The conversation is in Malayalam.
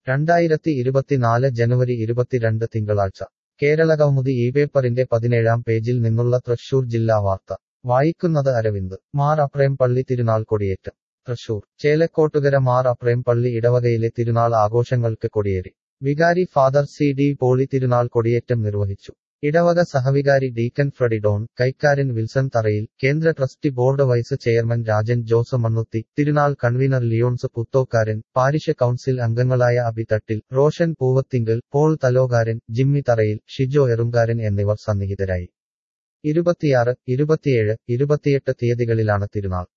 രണ്ടായിരത്തി ഇരുപത്തിനാല് ജനുവരി ഇരുപത്തിരണ്ട് തിങ്കളാഴ്ച കേരള കൗമുദി ഈ പേപ്പറിന്റെ പതിനേഴാം പേജിൽ നിന്നുള്ള തൃശൂർ ജില്ലാ വാർത്ത വായിക്കുന്നത് അരവിന്ദ് മാർ അപ്രേം പള്ളി തിരുനാൾ കൊടിയേറ്റം തൃശൂർ ചേലക്കോട്ടുകര മാർ അപ്രേം പള്ളി ഇടവകയിലെ തിരുനാൾ ആഘോഷങ്ങൾക്ക് കൊടിയേറി വികാരി ഫാദർ സി ഡി പോളി തിരുനാൾ കൊടിയേറ്റം നിർവഹിച്ചു ഇടവക സഹവികാരി ഡീക്കൻ ഫ്രെഡി ഡോൺ കൈക്കാരൻ വിൽസൺ തറയിൽ കേന്ദ്ര trustee board vice chairman Rajan Jose Mannuthy തിരുനാൾ convener Leons Puthokkaran parish council അംഗങ്ങളായ അബി തട്ടിൽ റോഷൻ പൂവത്തിങ്കൽ പോൾ തലോകാരൻ ജിമ്മി തറയിൽ ഷിജോ എറുങ്കാരൻ എന്നിവർ സന്നിഹിതരായി ഇരുപത്തിയാറ് ഇരുപത്തിയേഴ് ഇരുപത്തിയെട്ട് തീയതികളിലാണ് തിരുനാൾ